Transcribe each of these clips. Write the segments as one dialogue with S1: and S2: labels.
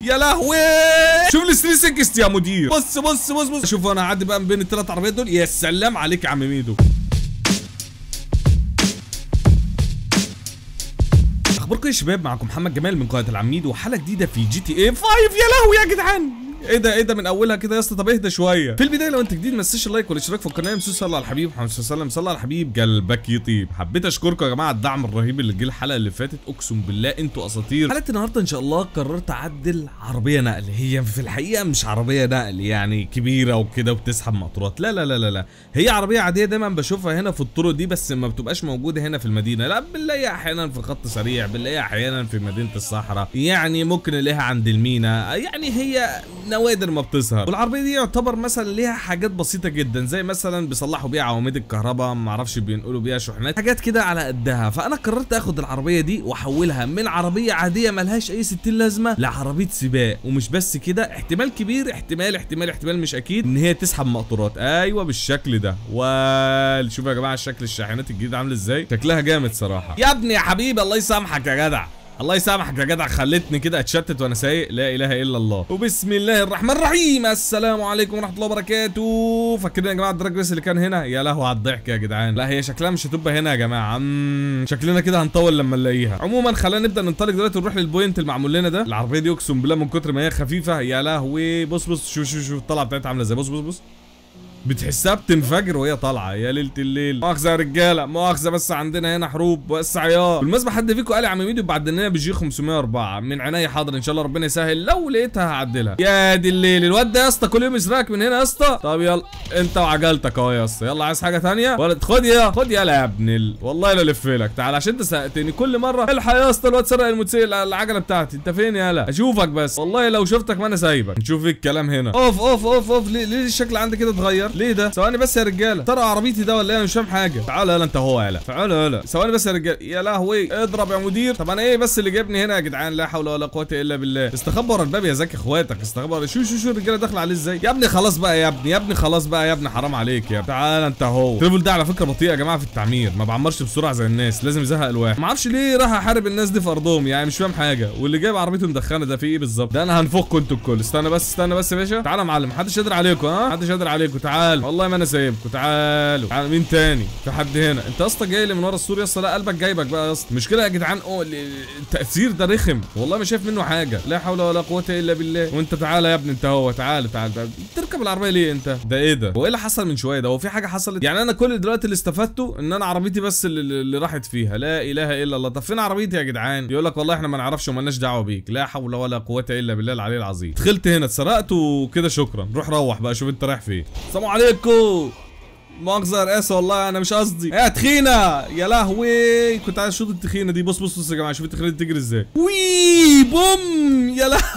S1: يا لهوي شوف ال 360 يا مدير بص بص بص بص شوف انا هعدي بقى من بين الثلاث عربيات دول يا سلام عليك يا عم ميدو اخباركم يا شباب معكم محمد جمال من قناه العميد وحلقه جديده في جي تي اي 5 يا لهوي يا جدعان ايه ده ايه ده من اولها كده يا اسطى طب اهدى شويه في البدايه لو انت جديد ما تنساش اللايك والاشتراك في القناه مسوس صلى على الحبيب محمد صلى الله عليه وسلم صلى على الحبيب قلبك يطيب حبيت اشكركم يا جماعه على الدعم الرهيب اللي جه الحلقه اللي فاتت اقسم بالله انتوا اساطير حلقه النهارده ان شاء الله قررت اعدل عربيه نقل هي في الحقيقه مش عربيه نقل يعني كبيره وكده وبتسحب مقطورات لا لا لا لا لا هي عربيه عاديه دايما بشوفها هنا في الطرق دي بس ما بتبقاش موجوده هنا في المدينه لا بنلاقيها احيانا في خط سريع بنلاقيها احيانا في مدينه الصحراء يعني ممكن نلاقيها عند المينا يعني هي نوادر ما بتظهر والعربيه دي يعتبر مثلا ليها حاجات بسيطه جدا زي مثلا بيصلحوا بيها عواميد الكهرباء ما اعرفش بينقلوا بيها شحنات حاجات كده على قدها فانا قررت اخد العربيه دي واحولها من عربيه عاديه ملهاش اي 60 لازمه لعربيه سباق ومش بس كده احتمال كبير احتمال احتمال احتمال مش اكيد ان هي تسحب مقطورات ايوه بالشكل ده وشوفوا يا جماعه شكل الشاحنات الجديده عامل ازاي شكلها جامد صراحه يا ابني يا حبيبي الله يسامحك يا جدع الله يسامحك يا جدع خلتني كده اتشتت وانا سايق لا اله الا الله وبسم الله الرحمن الرحيم السلام عليكم ورحمه الله وبركاته فاكرين يا جماعه الدراج ريس اللي كان هنا يا لهوي على الضحك يا جدعان لا هي شكلها مش هتبقى هنا يا جماعه مم، شكلنا كده هنطول لما نلاقيها عموما خلينا نبدا ننطلق دلوقتي ونروح للبوينت المعمول لنا ده العربيه دي اقسم بالله من كتر ما هي خفيفه يا لهوي بص بص شوف شوف شوف الطلعه بتاعتها عامله ازاي بص بص بص بتحسها بتنفجر وهي طالعه يا ليله الليل مؤاخذه يا رجاله مؤاخذه بس عندنا هنا حروب بس عيار بالمناسبه حد فيكم قال يا عم ميدو بعد لنا بجي 504 من عينيا حاضر ان شاء الله ربنا يسهل لو لقيتها هعدلها يا دي الليل الواد ده يا اسطى كل يوم يسرقك من هنا يا اسطى طب يلا انت وعجلتك اهو يا اسطى يلا عايز حاجه ثانيه ولا خد يا خد يلا يا ابن ال... والله لا الف لك تعال عشان انت سرقتني كل مره الحق يا اسطى الواد سرق الموتوسيكل العجله بتاعتي انت فين يالا اشوفك بس والله لو شفتك ما انا سايبك نشوف ايه الكلام هنا اوف اوف اوف اوف ليه, ليه الشكل عندي كده اتغير ليه ده ثواني بس يا رجاله ترى عربيتي ده ولا ايه انا مش فاهم حاجه تعال يلا انت هو يلا تعال يلا ثواني بس يا رجاله يا لهوي اضرب يا مدير طب انا ايه بس اللي جابني هنا يا جدعان لا حول ولا قوه الا بالله استخبى ورا الباب يا زكي اخواتك استخبى ورا شو شو شو الرجاله داخله عليه ازاي يا ابني خلاص بقى يا ابني يا ابني خلاص بقى يا ابني حرام عليك يا ابني تعال انت هو التريبل ده على فكره بطيء يا جماعه في التعمير ما بعمرش بسرعه زي الناس لازم يزهق الواحد ما اعرفش ليه راح احارب الناس دي في ارضهم يعني مش فاهم حاجه واللي جايب عربيته مدخنه ده في ايه بالظبط ده انا هنفخكم انتوا الكل استنى بس استنى بس يا باشا تعالى يا معلم محدش قادر عليكم ها محدش قادر عليكم تعال والله ما انا سايبكم تعالوا تعال مين تاني في حد هنا انت يا اسطى جاي لي من ورا السور يا اسطى لا قلبك جايبك بقى يا اسطى مشكله يا جدعان أوه ال- التاثير ده رخم والله ما شايف منه حاجه لا حول ولا قوه الا بالله وانت تعالى يا ابني انت هو تعالى تعالى تعالى. تركب العربيه ليه انت ده ايه ده هو ايه اللي حصل من شويه ده هو في حاجه حصلت يعني انا كل دلوقتي اللي استفدته ان انا عربيتي بس اللي, اللي راحت فيها لا اله الا الله طب فين عربيتي يا جدعان يقول لك والله احنا ما نعرفش ومالناش دعوه بيك لا حول ولا قوه الا بالله العلي العظيم دخلت هنا اتسرقت وكده شكرا روح روح بقى شوف انت رايح فين السلام عليكم مؤاخذة يا رئاسة والله أنا مش قصدي يا تخينة يا لهوي كنت عايز أشوط التخينة دي بص بص بص يا جماعة شوف التخينة دي تجري إزاي وي بوم يا لهوي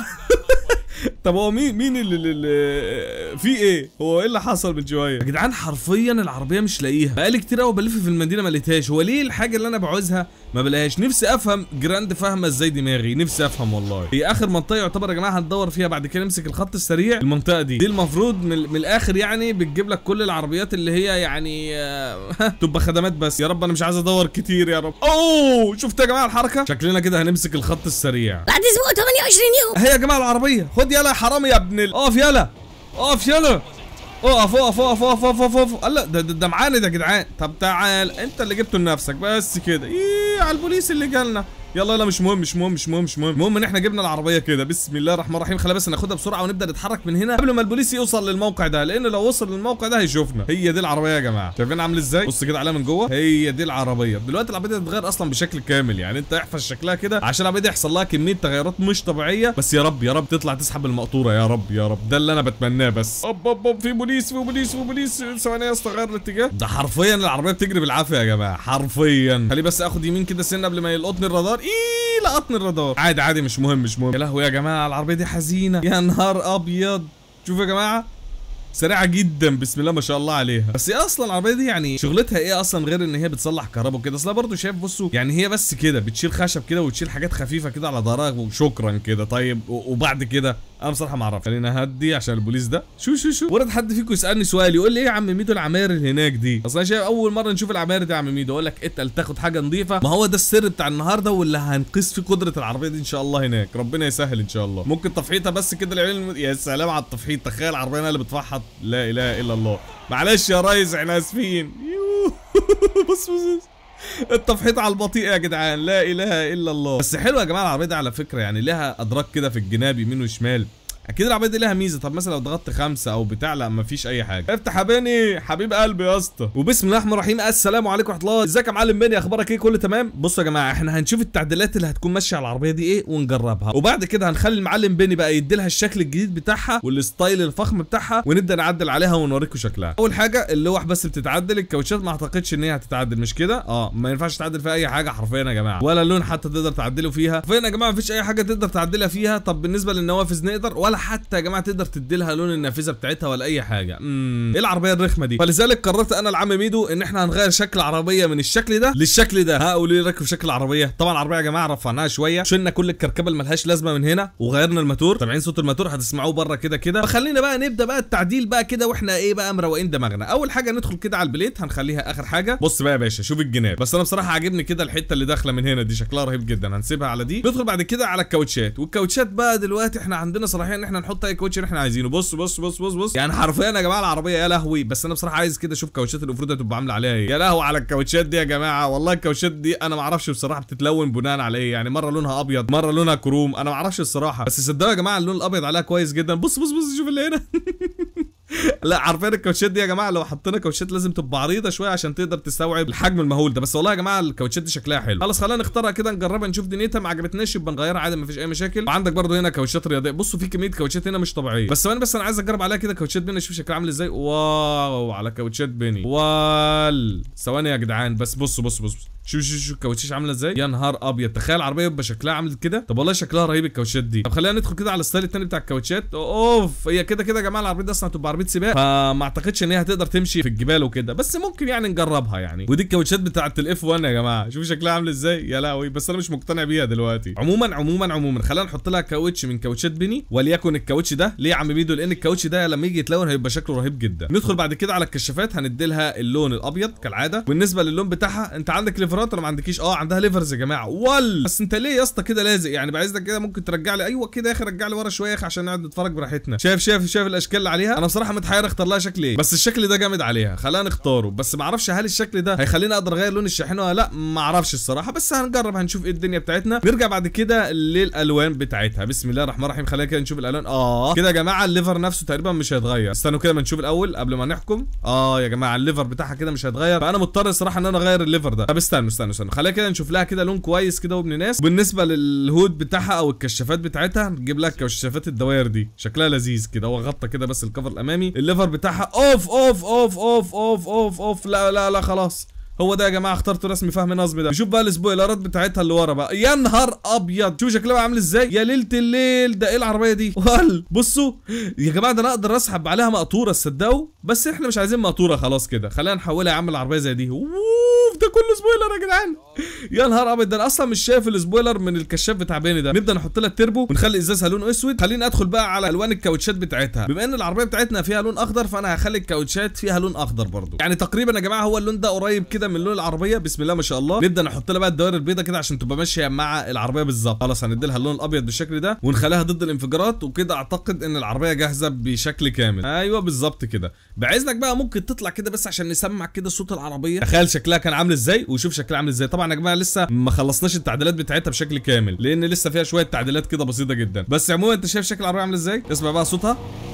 S1: طب هو مين مين اللي, اللي, اللي في ايه؟ هو ايه اللي حصل من شويه؟ يا جدعان حرفيا العربيه مش لاقيها، بقالي كتير قوي بلف في المدينه ما لقيتهاش، هو ليه الحاجه اللي انا بعوزها ما بلاقيهاش؟ نفسي افهم جراند فاهمه ازاي دماغي، نفسي افهم والله. هي اخر منطقه يعتبر يا جماعه هندور فيها بعد كده نمسك الخط السريع المنطقه دي، دي المفروض من, من الاخر يعني بتجيب لك كل العربيات اللي هي يعني آه، تبقى خدمات بس، يا رب انا مش عايز ادور كتير يا رب. اوه شفت يا جماعه الحركه؟ شكلنا كده هنمسك الخط السريع.
S2: بعد اسبوع 28 يوم
S1: هي يا جماعه العربيه خد يلا يا حرامي يا ابن ال... اقف يلا اقف يلا اقف اقف اقف اقف اقف اقف اقف الله ده ده, ده معاند يا جدعان طب تعال انت اللي جبته لنفسك بس كده ايه على البوليس اللي جالنا يلا يلا مش مهم مش مهم مش مهم مش مهم المهم ان احنا جبنا العربيه كده بسم الله الرحمن الرحيم خلينا بس ناخدها بسرعه ونبدا نتحرك من هنا قبل ما البوليس يوصل للموقع ده لان لو وصل للموقع ده هيشوفنا هي دي العربيه يا جماعه شايفين عامل ازاي بص كده عليها من جوه هي دي العربيه دلوقتي العربيه دي هتتغير اصلا بشكل كامل يعني انت احفظ شكلها كده عشان العربيه دي يحصل لها كميه تغيرات مش طبيعيه بس يا رب يا رب تطلع تسحب المقطوره يا رب يا رب ده اللي انا بتمناه بس اوب اوب اوب في بوليس في بوليس في بوليس ثواني يا اسطى غير الاتجاه ده حرفيا العربيه بتجري بالعافيه يا جماعه حرفيا خلي بس اخد يمين كده سنه قبل ما يلقطني الرادار ايه لقطني الرادار عادي عادي مش مهم مش مهم يا لهوي يا جماعه العربيه دي حزينه يا نهار ابيض شوفوا يا جماعه سريعه جدا بسم الله ما شاء الله عليها بس هي اصلا العربيه دي يعني شغلتها ايه اصلا غير ان هي بتصلح كهرباء وكده اصل أنا برضه شايف بصوا يعني هي بس كده بتشيل خشب كده وتشيل حاجات خفيفه كده على ظهرها وشكرا كده طيب و- وبعد كده انا بصراحه ما اعرفش خلينا هدي عشان البوليس ده شو شو شو ورد حد فيكم يسالني سؤال يقول لي ايه يا عم ميدو العماير اللي هناك دي اصل انا شايف اول مره نشوف العماير دي يا عم ميدو اقول لك اتقل تاخد حاجه نظيفه ما هو ده السر بتاع النهارده واللي هنقيس فيه قدره العربيه دي ان شاء الله هناك ربنا يسهل ان شاء الله ممكن تفحيطها بس كده العيال يا سلام على التفحيط تخيل عربيه اللي بتفحط لا اله الا الله معلش يا ريس احنا اسفين يوه. بص بص بص. التفحيط على البطيء يا جدعان لا اله الا الله بس حلوه يا جماعه العربيه دي على فكره يعني لها ادراك كده في الجناب يمين وشمال اكيد العربيه دي لها ميزه طب مثلا لو ضغطت خمسه او بتاع لا مفيش اي حاجه افتح يا بني حبيب قلبي يا اسطى وبسم الله الرحمن الرحيم السلام عليكم ورحمه الله ازيك يا معلم بني اخبارك ايه كله تمام بصوا يا جماعه احنا هنشوف التعديلات اللي هتكون ماشيه على العربيه دي ايه ونجربها وبعد كده هنخلي المعلم بني بقى يدي لها الشكل الجديد بتاعها والستايل الفخم بتاعها ونبدا نعدل عليها ونوريكم شكلها اول حاجه اللوح بس بتتعدل الكاوتشات ما اعتقدش ان هي هتتعدل مش كده اه ما ينفعش تعدل فيها اي حاجه حرفيا يا جماعه ولا لون حتى تقدر تعدله فيها حرفيا يا جماعه مفيش اي حاجه تقدر تعدلها فيها طب بالنسبه للنوافذ نقدر ولا حتى يا جماعه تقدر تدي لها لون النافذه بتاعتها ولا اي حاجه امم ايه العربيه الرخمه دي فلذلك قررت انا العم ميدو ان احنا هنغير شكل العربيه من الشكل ده للشكل ده ها قولوا لي رايكم في شكل العربيه طبعا العربيه يا جماعه رفعناها شويه شلنا كل الكركبه اللي ملهاش لازمه من هنا وغيرنا الماتور سامعين صوت الماتور هتسمعوه بره كده كده فخلينا بقى نبدا بقى التعديل بقى كده واحنا ايه بقى مروقين دماغنا اول حاجه ندخل كده على البليت هنخليها اخر حاجه بص بقى يا باشا شوف الجناب بس انا بصراحه عاجبني كده الحته اللي داخله من هنا دي شكلها رهيب جدا هنسيبها على دي ندخل بعد كده على الكاوتشات والكاوتشات بقى دلوقتي احنا عندنا صلاحيه ان احنا نحط اي كاوتش اللي احنا عايزينه بص بص بص بص بص يعني حرفيا يا جماعه العربيه يا لهوي بس انا بصراحه عايز كده اشوف كاوتشات الافرود هتبقى عامله عليها ايه يا لهوي على الكاوتشات دي يا جماعه والله الكاوتشات دي انا ما اعرفش بصراحه بتتلون بناء على ايه يعني مره لونها ابيض مره لونها كروم انا ما اعرفش الصراحه بس صدقوا يا جماعه اللون الابيض عليها كويس جدا بص بص بص شوف اللي هنا لا عارفين الكاوتشات دي يا جماعه لو حطينا كاوتشات لازم تبقى عريضه شويه عشان تقدر تستوعب الحجم المهول ده بس والله يا جماعه الكاوتشات دي شكلها حلو خلاص خلينا نختارها كده نجربها نشوف دنيتها ما عجبتناش يبقى نغيرها عادي مفيش اي مشاكل وعندك برضو هنا كاوتشات رياضيه بصوا في كميه كاوتشات هنا مش طبيعيه بس ثواني بس انا عايز اجرب عليها كده كاوتشات بيني اشوف شكلها عامل ازاي واو على كاوتشات بيني وال ثواني يا جدعان بس بصوا بصوا بصوا شوف شوف شوف الكاوتشات عامله ازاي يا نهار ابيض تخيل العربيه يبقى شكلها عامل كده طب والله شكلها رهيب الكاوتشات دي طب خلينا ندخل كده على الستايل التاني بتاع الكاوتشات اوف هي كده كده يا جماعه العربيه دي اصلا هتبقى عربيه سباق فما اعتقدش ان هي هتقدر تمشي في الجبال وكده بس ممكن يعني نجربها يعني ودي الكاوتشات بتاعت الاف 1 يا جماعه شوف شكلها عامل ازاي يا لهوي بس انا مش مقتنع بيها دلوقتي عموما عموما عموما خلينا نحط لها كاوتش من كاوتشات بيني وليكن الكاوتش ده ليه يا عم ميدو لان الكاوتش ده لما يجي يتلون هيبقى شكله رهيب جدا ندخل بعد كده على الكشافات هندي لها اللون الابيض كالعاده بالنسبه للون بتاعها انت عندك ليفرات ولا ما عندكيش اه عندها ليفرز يا جماعه وال بس انت ليه يا اسطى كده لازق يعني بعايزك كده ممكن ترجع لي ايوه كده يا اخي رجع لي ورا شويه يا اخي عشان نقعد نتفرج براحتنا شايف شايف شايف الاشكال اللي عليها انا بصراحه متحير اختار لها شكل ايه بس الشكل ده جامد عليها خلينا نختاره بس ما اعرفش هل الشكل ده هيخليني اقدر اغير لون الشاحنه ولا لا ما اعرفش الصراحه بس هنجرب هنشوف ايه الدنيا بتاعتنا نرجع بعد كده للالوان بتاعتها بسم الله الرحمن الرحيم خلينا كده نشوف الالوان اه كده يا جماعه الليفر نفسه تقريبا مش هيتغير استنوا كده ما نشوف الاول قبل ما نحكم اه يا جماعه الليفر بتاعها كده مش هيتغير فانا مضطر الصراحه ان انا اغير الليفر ده طب استنوا استنوا استنوا خلينا كده نشوف لها كده لون كويس كده وابن ناس بالنسبه للهود بتاعها او الكشافات بتاعتها نجيب لها كشافات الدوائر دي شكلها لذيذ كده هو غطى كده بس الكفر الامامي الليفر بتاعها اوف اوف اوف اوف اوف اوف اوف لا لا لا خلاص هو ده يا جماعه اخترت رسم فهم نصب ده شوف بقى السبويلرات بتاعتها اللي ورا بقى يا نهار ابيض شوف شكلها بقى عامل ازاي يا ليله الليل ده ايه العربيه دي وال بصوا يا جماعه ده انا اقدر اسحب عليها مقطوره تصدقوا بس احنا مش عايزين مقطوره خلاص كده خلينا نحولها يا عم العربيه زي دي اوف ده كله سبويلر يا جدعان يا نهار ابيض ده انا اصلا مش شايف السبويلر من الكشاف بتاع بيني ده نبدا نحط لها التربو ونخلي ازازها لون اسود خليني ادخل بقى على الوان الكاوتشات بتاعتها بما ان العربيه بتاعتنا فيها لون اخضر فانا هخلي الكاوتشات فيها لون اخضر برضو يعني تقريبا يا جماعه هو اللون ده قريب كده من لون العربيه بسم الله ما شاء الله نبدا نحط لها بقى الدوائر البيضاء كده عشان تبقى ماشيه مع العربيه بالظبط خلاص هندي لها اللون الابيض بالشكل ده ونخليها ضد الانفجارات وكده اعتقد ان العربيه جاهزه بشكل كامل ايوه بالظبط كده بعاذنك بقى ممكن تطلع كده بس عشان نسمع كده صوت العربيه تخيل شكلها كان عامل ازاي وشوف شكلها عامل ازاي طبعا يا جماعه لسه ما خلصناش التعديلات بتاعتها بشكل كامل لان لسه فيها شويه تعديلات كده بسيطه جدا بس عموما انت شايف شكل العربيه عامل ازاي اسمع بقى صوتها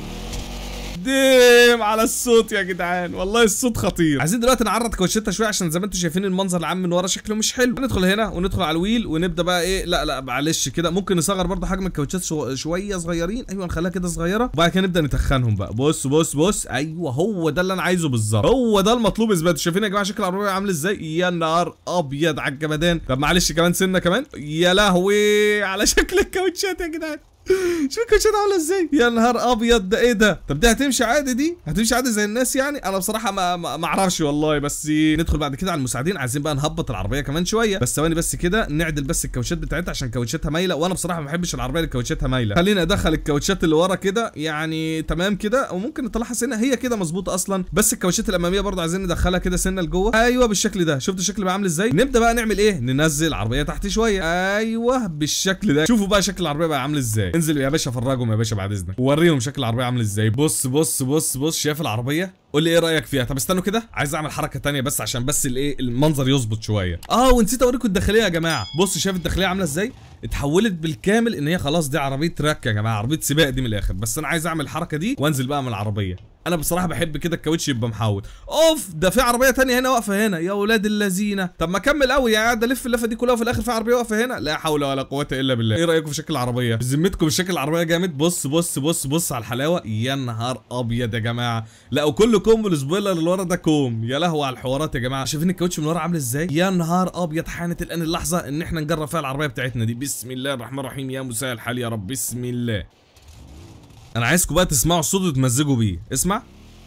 S1: ديم على الصوت يا جدعان والله الصوت خطير عايزين دلوقتي نعرض كاوتشتها شويه عشان زي ما انتم شايفين المنظر العام من ورا شكله مش حلو ندخل هنا وندخل على الويل ونبدا بقى ايه لا لا معلش كده ممكن نصغر برضه حجم الكاوتشات شو شويه صغيرين ايوه نخليها كده صغيره وبعد كده نبدا نتخنهم بقى بص بص بص ايوه هو ده اللي انا عايزه بالظبط هو ده المطلوب اثبات شايفين يا جماعه شكل العربيه عامل ازاي يا نهار ابيض على الجمدان طب معلش كمان سنه كمان يا لهوي على شكل الكاوتشات يا جدعان شوف الكوتشات عامله ازاي يا نهار ابيض ده ايه ده طب دي هتمشي عادي دي هتمشي عادي زي الناس يعني انا بصراحه ما ما ما اعرفش والله بس ندخل بعد كده على المساعدين عايزين بقى نهبط العربيه كمان شويه بس ثواني بس كده نعدل بس الكاوتشات بتاعتها عشان كاوتشاتها مايله وانا بصراحه ما بحبش العربيه اللي كاوتشاتها مايله خلينا ادخل الكاوتشات اللي ورا كده يعني تمام كده وممكن نطلعها سنه هي كده مظبوطه اصلا بس الكاوتشات الاماميه برضه عايزين ندخلها كده سنه لجوه ايوه بالشكل ده شفت الشكل بقى عامل ازاي نبدا بقى نعمل ايه ننزل العربيه تحت شويه ايوه بالشكل ده شوفوا بقى شكل العربيه بقى عامل ازاي انزل يا باشا فرجهم يا باشا بعد اذنك ووريهم شكل العربيه عامل ازاي بص بص بص بص شايف العربيه قول لي ايه رايك فيها طب استنوا كده عايز اعمل حركه تانية بس عشان بس الايه المنظر يظبط شويه اه ونسيت اوريكم الداخليه يا جماعه بص شايف الداخليه عامله ازاي اتحولت بالكامل ان هي خلاص دي عربيه تراك يا جماعه عربيه سباق دي من الاخر بس انا عايز اعمل الحركه دي وانزل بقى من العربيه انا بصراحه بحب كده الكاوتش يبقى محاوط اوف ده في عربيه تانية هنا واقفه هنا يا ولاد اللذينه طب ما اكمل قوي يعني قاعد الف اللفه دي كلها وفي الاخر في عربيه واقفه هنا لا حول ولا قوه الا بالله ايه رايكم في شكل العربيه بذمتكم شكل العربيه جامد بص بص بص بص على الحلاوه يا نهار ابيض يا جماعه لا وكل كوم والسبويلر اللي ورا ده كوم يا لهوي على الحوارات يا جماعه شايفين الكاوتش من ورا عامل ازاي يا نهار ابيض حانت الان اللحظه ان احنا نجرب فيها العربيه بتاعتنا دي بسم الله الرحمن الرحيم يا مساء الحال يا رب بسم الله انا عايزكم بقى تسمعوا الصوت وتمزجوا بيه اسمع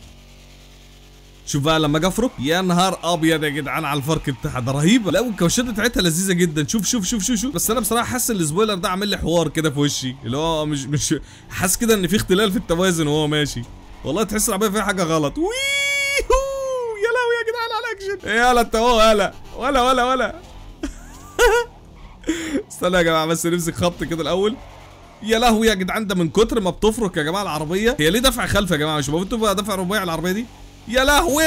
S1: شوف بقى لما جفرك يا نهار ابيض يا جدعان على الفرق بتاعها ده رهيبه لا والكاوتشات بتاعتها لذيذه جدا شوف شوف شوف شوف شوف بس انا بصراحه حاسس ان السبويلر ده عامل لي حوار كده في وشي اللي هو مش مش حاسس كده ان في اختلال في التوازن وهو ماشي والله تحس العربيه فيها حاجه غلط ويهو يا لهوي يا جدعان على الاكشن ايه يلا انت اهو ولا ولا ولا ولا استنى يا جماعه بس نمسك خط كده الاول يا لهوي يا جدعان ده من كتر ما بتفرك يا جماعه العربيه هي ليه دفع خلف يا جماعه مش المفروض تبقى دفع رباعي العربيه دي يا لهوي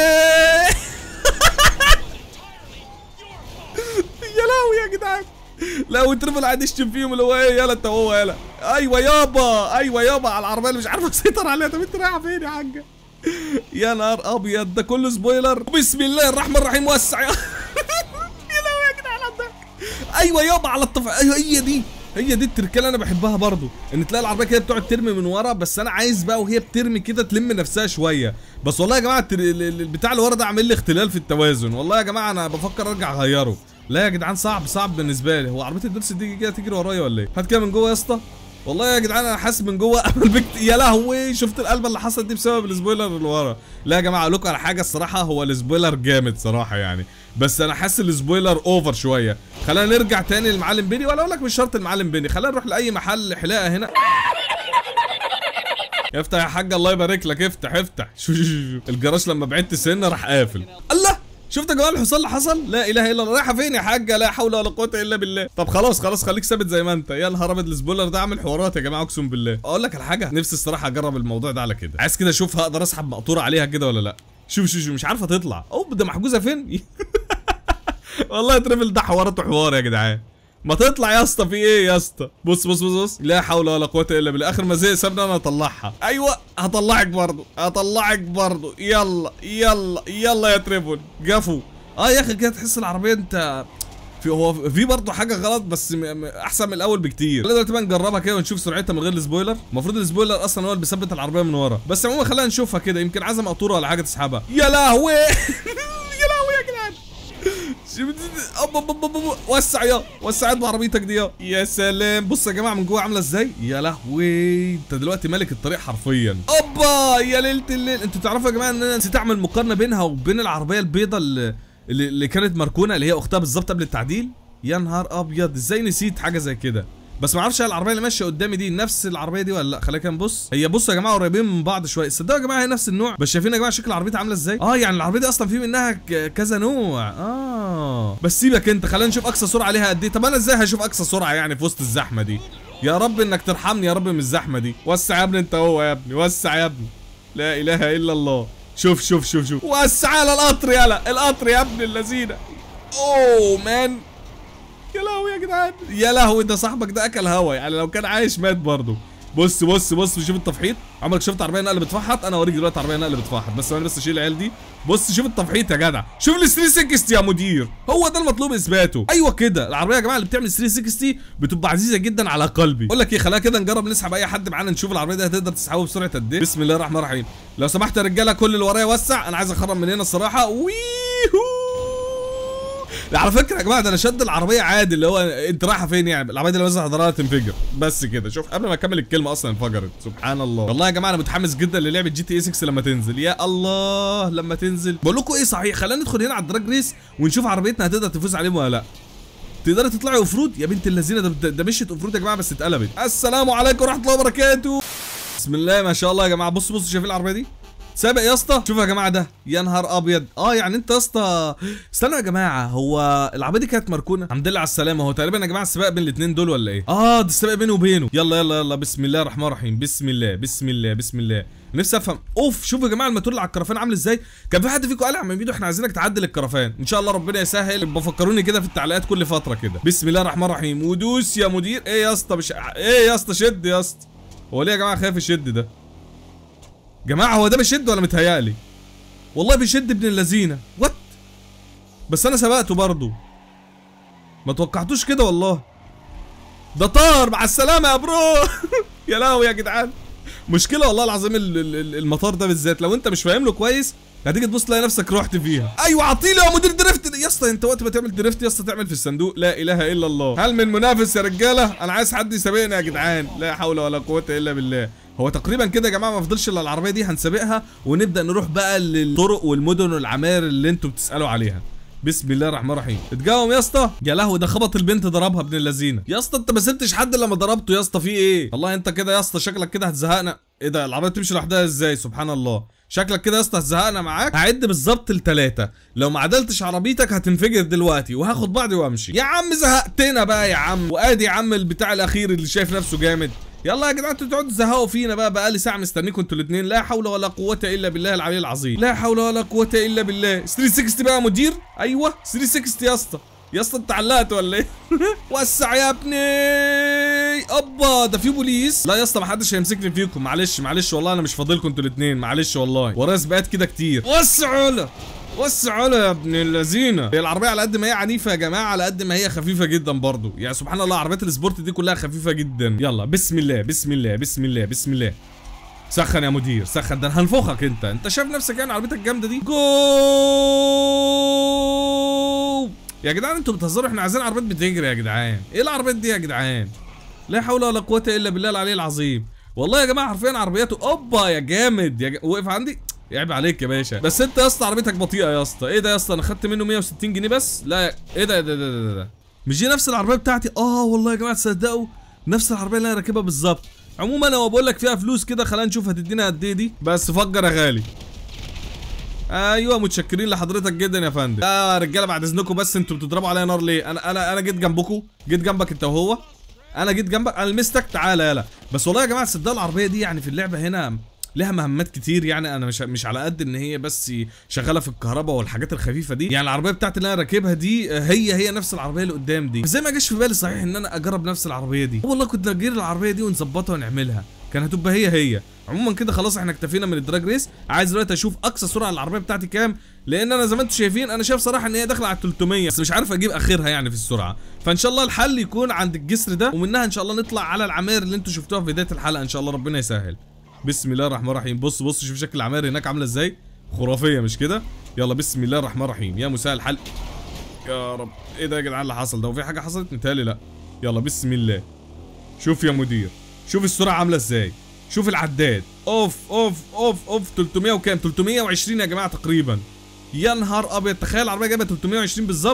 S1: يا لهوي يا جدعان لا وتربل قاعد يشتم فيهم اللي هو ايه يلا انت هو يلا ايوه يابا ايوه يابا على العربيه اللي مش عارف اسيطر عليها طب انت رايحه فين يا حاجه يا نهار ابيض ده كله سبويلر بسم الله الرحمن الرحيم وسع يا يا لهوي يا جدعان على الضحك ايوه يابا على الطفع ايوه هي دي هي دي التركه اللي انا بحبها برضو ان تلاقي العربيه كده بتقعد ترمي من ورا بس انا عايز بقى وهي بترمي كده تلم نفسها شويه بس والله يا جماعه التر... ال- ال- البتاع اللي ورا ده عامل لي اختلال في التوازن والله يا جماعه انا بفكر ارجع اغيره لا يا جدعان صعب صعب بالنسبه لي هو عربيه الدرس دي كده تجري ورايا ولا ايه هات كده من جوه يا اسطى والله يا جدعان انا حاسس من جوه امل بكت يا لهوي شفت القلبه اللي حصلت دي بسبب السبويلر اللي ورا لا يا جماعه اقول لكم على حاجه الصراحه هو السبويلر جامد صراحه يعني بس انا حاسس السبويلر اوفر شويه خلينا نرجع تاني للمعلم بيني ولا اقول لك مش شرط المعلم بيني خلينا نروح لاي محل حلاقه هنا افتح يا حاج الله يبارك لك افتح افتح شو شو شو شو. الجراج لما بعدت سنه راح قافل الله شفت يا جماعه الحصان اللي حصل لا اله الا الله رايحه فين يا حاجه لا حول ولا قوه الا بالله طب خلاص خلاص خليك ثابت زي ما انت يا نهار ابيض السبويلر ده عامل حوارات يا جماعه اقسم بالله اقول لك على حاجه نفسي الصراحه اجرب الموضوع ده على كده عايز كده اشوف هقدر اسحب مقطوره عليها كده ولا لا شوف شوف شوف مش عارفه تطلع اوب ده محجوزه فين والله تريفل ده حوارات وحوار يا جدعان ما تطلع يا اسطى في ايه يا اسطى بص بص بص بص لا حول ولا قوه الا بالله اخر ما زهق سابني انا اطلعها ايوه هطلعك برضو هطلعك برضو يلا يلا يلا يا تريفل جفو اه يا اخي كده تحس العربيه انت في هو في برضه حاجه غلط بس م- م- احسن من الاول بكتير خلينا دلوقتي بقى نجربها كده ونشوف سرعتها من غير السبويلر المفروض السبويلر اصلا هو اللي بيثبت العربيه من ورا بس عموما خلينا نشوفها كده يمكن عايزه مقطوره ولا حاجه تسحبها يا لهوي يا لهوي يا جدعان شوف أب- أب- أب- أب- وسع يا وسع يد بعربيتك دي يا يا سلام بص يا جماعه من جوه عامله ازاي يا لهوي انت دلوقتي مالك الطريق حرفيا اوبا يا ليله الليل انتوا تعرفوا يا جماعه ان انا نسيت اعمل مقارنه بينها وبين العربيه البيضه اللي, اللي اللي كانت مركونه اللي هي اختها بالظبط قبل التعديل يا نهار ابيض ازاي نسيت حاجه زي كده بس ما اعرفش هل العربيه اللي ماشيه قدامي دي نفس العربيه دي ولا لا خلينا كده نبص هي بصوا يا جماعه قريبين من بعض شويه صدقوا يا جماعه هي نفس النوع بس شايفين يا جماعه شكل العربيه عامله ازاي اه يعني العربيه دي اصلا في منها ك- كذا نوع اه بس سيبك انت خلينا نشوف اقصى سرعه عليها قد ايه طب انا ازاي هشوف اقصى سرعه يعني في وسط الزحمه دي يا رب انك ترحمني يا رب من الزحمه دي وسع يا ابني انت هو يا ابني وسع يا ابني لا اله الا الله شوف شوف شوف شوف وسع على القطر يلا القطر يا ابن اللذينه اوه مان يا لهوي يا جدعان يا لهوي ده صاحبك ده اكل هوا يعني لو كان عايش مات برضه بص بص بص شوف التفحيط عمرك شفت عربيه نقل بتفحط انا اوريك دلوقتي عربيه نقل بتفحط بس انا بس اشيل العيال دي بص شوف التفحيط يا جدع شوف ال 360 يا مدير هو ده المطلوب اثباته ايوه كده العربيه يا جماعه اللي بتعمل 360 بتبقى عزيزه جدا على قلبي اقول لك ايه خلينا كده نجرب نسحب اي حد معانا نشوف العربيه دي هتقدر تسحبه بسرعه قد ايه بسم الله الرحمن الرحيم لو سمحت يا رجاله كل اللي ورايا وسع انا عايز اخرب من هنا الصراحه ويهو على فكره يا جماعه ده انا شد العربيه عادي اللي هو انت رايحه فين يعني العربيه دي لو مثلا حضرها تنفجر بس كده شوف قبل ما اكمل الكلمه اصلا انفجرت سبحان الله والله يا جماعه انا متحمس جدا للعبه جي تي اي 6 لما تنزل يا الله لما تنزل بقول لكم ايه صحيح خلينا ندخل هنا على الدراج ريس ونشوف عربيتنا هتقدر تفوز عليهم ولا لا تقدري تطلعي اوف رود يا بنت اللذينه ده, ده, ده مشيت اوف رود يا جماعه بس اتقلبت السلام عليكم ورحمه الله وبركاته بسم الله ما شاء الله يا جماعه بصوا بصوا شايفين العربيه دي سابق يا اسطى شوفوا يا جماعه ده يا نهار ابيض اه يعني انت يا اسطى استنوا يا جماعه هو العربيه دي كانت مركونه الحمد لله على السلامه هو تقريبا يا جماعه السباق بين الاثنين دول ولا ايه اه ده السباق بينه وبينه يلا يلا يلا بسم الله الرحمن الرحيم بسم الله بسم الله بسم الله نفسي افهم اوف شوفوا يا جماعه الماتور اللي على الكرفان عامل ازاي كان في حد فيكم قال يا عم ميدو احنا عايزينك تعدل الكرفان ان شاء الله ربنا يسهل بفكروني كده في التعليقات كل فتره كده بسم الله الرحمن الرحيم ودوس يا مدير ايه يا اسطى مش ايه يا اسطى شد يا اسطى هو ليه يا جماعه خايف يشد ده جماعه هو ده بيشد ولا متهيألي والله بيشد ابن اللذينه وات بس انا سبقته برضه ما توقعتوش كده والله ده طار مع السلامه يا برو يا لهوي يا جدعان مشكله والله العظيم ال- ال- ال- المطار ده بالذات لو انت مش فاهم له كويس هتيجي تبص تلاقي نفسك رحت فيها ايوه عطيلي يا مدير دريفت يا اسطى انت وقت ما تعمل دريفت يا اسطى تعمل في الصندوق لا اله الا الله هل من منافس يا رجاله انا عايز حد يسابقني يا جدعان لا حول ولا قوه الا بالله هو تقريبا كده يا جماعه ما فضلش الا العربيه دي هنسابقها ونبدا نروح بقى للطرق والمدن والعماير اللي انتوا بتسالوا عليها بسم الله الرحمن الرحيم اتجاوم يا اسطى يا لهوي ده خبط البنت ضربها ابن اللذينه يا اسطى انت ما سبتش حد لما ضربته يا اسطى في ايه والله انت كده يا اسطى شكلك كده هتزهقنا ايه ده العربيه بتمشي لوحدها ازاي سبحان الله شكلك كده يا اسطى هتزهقنا معاك هعد بالظبط لثلاثه لو ما عدلتش عربيتك هتنفجر دلوقتي وهاخد بعضي وامشي يا عم زهقتنا بقى يا عم وادي يا عم البتاع الاخير اللي شايف نفسه جامد يلا يا جدعان انتوا تقعدوا تزهقوا فينا بقى بقى لي ساعه مستنيكم انتوا الاثنين لا حول ولا قوه الا بالله العلي العظيم لا حول ولا قوه الا بالله 360 بقى يا مدير ايوه 360 يا اسطى يا اسطى انت علقت ولا ايه وسع يا ابني ابا ده في بوليس لا يا اسطى ما حدش هيمسكني فيكم معلش معلش والله انا مش فاضلكم انتوا الاثنين معلش والله ورايا سباقات كده كتير وسعوا له وسعوا له يا ابن اللذينه هي العربيه على قد ما هي عنيفه يا جماعه على قد ما هي خفيفه جدا برضو يعني سبحان الله عربيات السبورت دي كلها خفيفه جدا يلا بسم الله بسم الله بسم الله بسم الله سخن يا مدير سخن ده أنا هنفخك انت انت شايف نفسك يعني عربيتك الجامده دي جو يا جدعان انتوا بتهزروا احنا عايزين عربيات بتجري يا جدعان ايه العربيات دي يا جدعان لا حول ولا قوه الا بالله العلي العظيم والله يا جماعه حرفيا عربياته اوبا يا جامد يا ج... وقف عندي عيب عليك يا باشا بس انت يا اسطى عربيتك بطيئه يا اسطى ايه ده يا اسطى انا خدت منه 160 جنيه بس لا ايه ده ده ده ده, ده. مش دي نفس العربيه بتاعتي اه والله يا جماعه تصدقوا نفس العربيه اللي انا راكبها بالظبط عموما انا بقول لك فيها فلوس كده خلينا نشوف هتدينا قد ايه دي بس فجر يا غالي ايوه متشكرين لحضرتك جدا يا فندم لا يا رجاله بعد اذنكم بس انتوا بتضربوا عليا نار ليه انا انا انا جيت جنبكم جيت جنبك انت وهو انا جيت جنبك انا لمستك تعالى يلا بس والله يا جماعه تصدقوا العربيه دي يعني في اللعبه هنا لها مهمات كتير يعني انا مش مش على قد ان هي بس شغاله في الكهرباء والحاجات الخفيفه دي يعني العربيه بتاعتي اللي انا راكبها دي هي هي نفس العربيه اللي قدام دي زي ما جاش في بالي صحيح ان انا اجرب نفس العربيه دي والله كنت اجير العربيه دي ونظبطها ونعملها كان هتبقى هي هي عموما كده خلاص احنا اكتفينا من الدراج ريس عايز دلوقتي اشوف اقصى سرعه العربيه بتاعتي كام لان انا زي ما انتم شايفين انا شايف صراحه ان هي داخله على 300 بس مش عارف اجيب اخرها يعني في السرعه فان شاء الله الحل يكون عند الجسر ده ومنها ان شاء الله نطلع على العماير اللي انتم شفتوها في بدايه الحلقه ان شاء الله ربنا يسهل بسم الله الرحمن الرحيم بص بص شوف شكل العماير هناك عامله ازاي خرافيه مش كده يلا بسم الله الرحمن الرحيم يا مساء الحل يا رب ايه ده يا جدعان اللي حصل ده وفي حاجه حصلت متهيألي لا يلا بسم الله شوف يا مدير شوف السرعه عامله ازاي شوف العداد اوف اوف اوف اوف 300 وكام 320 يا جماعه تقريبا يا نهار ابيض تخيل العربيه جايبه 320 بالظبط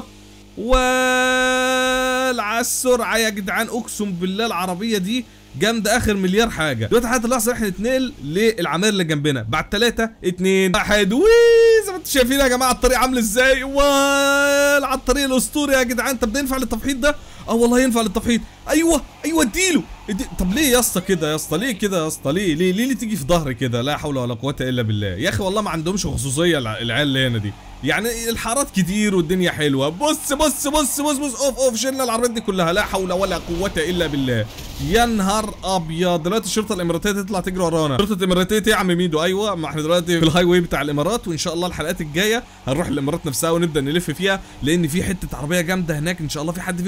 S1: على السرعه يا جدعان اقسم بالله العربيه دي جامده اخر مليار حاجه دلوقتي حتى اللحظه احنا نتنقل للعماير اللي جنبنا بعد ثلاثة اتنين واحد وي زي ما انتم شايفين يا جماعه الطريق عامل ازاي وال على الطريق الاسطوري يا جدعان طب ده ينفع للتفحيط ده اه والله ينفع للتفحيط ايوه ايوه اديله ادي... طب ليه يا اسطى كده يا اسطى ليه كده يا اسطى ليه ليه ليه, ليه تيجي في ظهري كده لا حول ولا قوه الا بالله يا اخي والله ما عندهمش خصوصيه الع- العيال اللي هنا دي يعني الحارات كتير والدنيا حلوه بص بص بص بص بص اوف اوف شلنا العربيات دي كلها لا حول ولا قوه الا بالله يا نهار ابيض دلوقتي الشرطه الاماراتيه تطلع تجري ورانا شرطه الاماراتيه إيه يا عم ميدو ايوه ما احنا دلوقتي في الهاي واي بتاع الامارات وان شاء الله الحلقات الجايه هنروح الامارات نفسها ونبدا نلف فيها لان في حته عربيه جامده هناك ان شاء الله في حد فيكم كان طالبها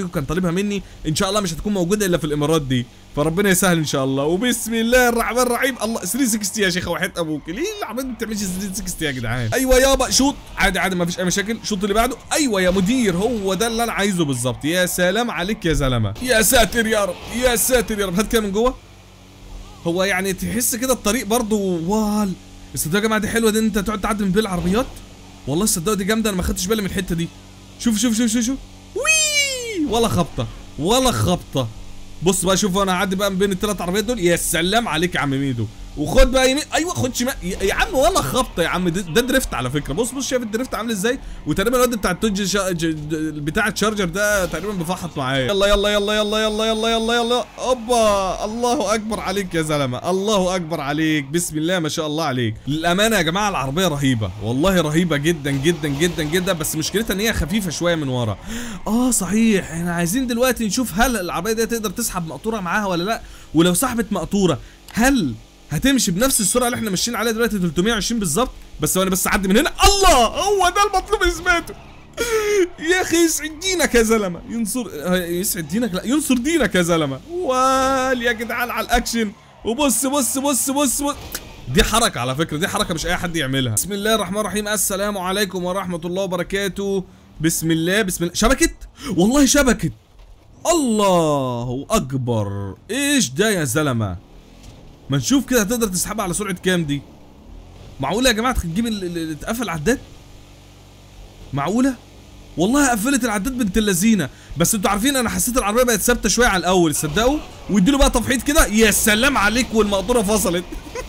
S1: تجيبها مني ان شاء الله مش هتكون موجوده الا في الامارات دي فربنا يسهل ان شاء الله وبسم الله الرحمن الرحيم الله 360 يا شيخ وحيد ابوك ليه العباد ما بتعملش 360 يا جدعان ايوه يابا شوط عادي عادي ما فيش اي مشاكل شوط اللي بعده ايوه يا مدير هو ده اللي انا عايزه بالظبط يا سلام عليك يا زلمه يا ساتر يا رب يا ساتر يا رب هات كده من جوه هو يعني تحس كده الطريق برضه وال الصدق يا جماعه دي حلوه دي ان انت تقعد تعدي من بين العربيات والله الصدق دي جامده انا ما خدتش بالي من الحته دي شوف شوف شوف شوف شوف وي ولا خبطه ولا خبطه بص بقى شوف انا هعدي بقى من بين الثلاث عربيات دول يا سلام عليك يا عم ميدو وخد بقى يمين ايوه خد شمال يا يا عم ولا خبطه يا عم ده, ده دريفت على فكره بص بص شايف الدريفت عامل ازاي وتقريبا الواد بتاع التوج شا... ج... د- بتاع الشارجر ده تقريبا بيفحط معايا يلا يلا يلا يلا يلا يلا يلا يلا اوبا الله اكبر عليك يا زلمه الله اكبر عليك بسم الله ما شاء الله عليك للامانه يا جماعه العربيه رهيبه والله رهيبه جدا جدا جدا جدا بس مشكلتها ان هي خفيفه شويه من ورا اه صحيح احنا عايزين دلوقتي نشوف هل العربيه دي تقدر تسحب مقطوره معاها ولا لا ولو سحبت مقطوره هل هتمشي بنفس السرعه اللي احنا ماشيين عليها دلوقتي 320 بالظبط بس وانا بس اعدي من هنا الله هو ده المطلوب اثباته يا اخي يسعد دينك يا زلمه ينصر آه، يسعد دينك لا ينصر دينك يا زلمه وال يا جدعان على الاكشن وبص بص بص بص, بص. دي حركة على فكرة دي حركة مش أي حد يعملها بسم الله الرحمن الرحيم السلام عليكم ورحمة الله وبركاته بسم الله بسم الله شبكت والله شبكت الله أكبر إيش ده يا زلمة ما نشوف كده هتقدر تسحبها على سرعة كام دي معقولة يا جماعة تجيب ال- ال- ال- تقفل العداد معقولة والله قفلت العداد بنت اللذينه بس انتوا عارفين انا حسيت العربيه بقت ثابته شويه على الاول تصدقوا واديله بقى تفحيط كده يا سلام عليك والمقدوره فصلت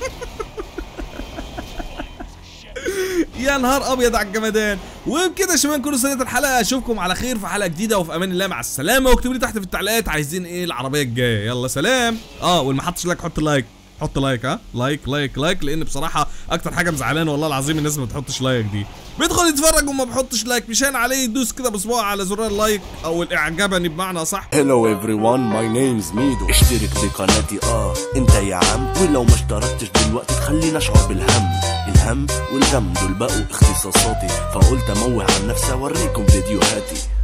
S1: يا نهار ابيض على الجمدان وبكده يا شباب نكون وصلت الحلقه اشوفكم على خير في حلقه جديده وفي امان الله مع السلامه واكتبوا لي تحت في التعليقات عايزين ايه العربيه الجايه يلا سلام اه واللي ما حطش لايك حط لايك حط لايك ها لايك لايك لايك لان بصراحه اكتر حاجه مزعلانه والله العظيم الناس ما بتحطش لايك دي بيدخل يتفرج وما بيحطش لايك مشان عليه يدوس كده بصباعه على زرار اللايك او الاعجابني بمعنى صح
S3: Hello everyone my name's ميدو اشترك بقناتي اه انت يا عم ولو ما اشتركتش دلوقتي تخليني اشعر بالهم الهم والغم دول بقوا اختصاصاتي فقلت اموه عن نفسي اوريكم فيديوهاتي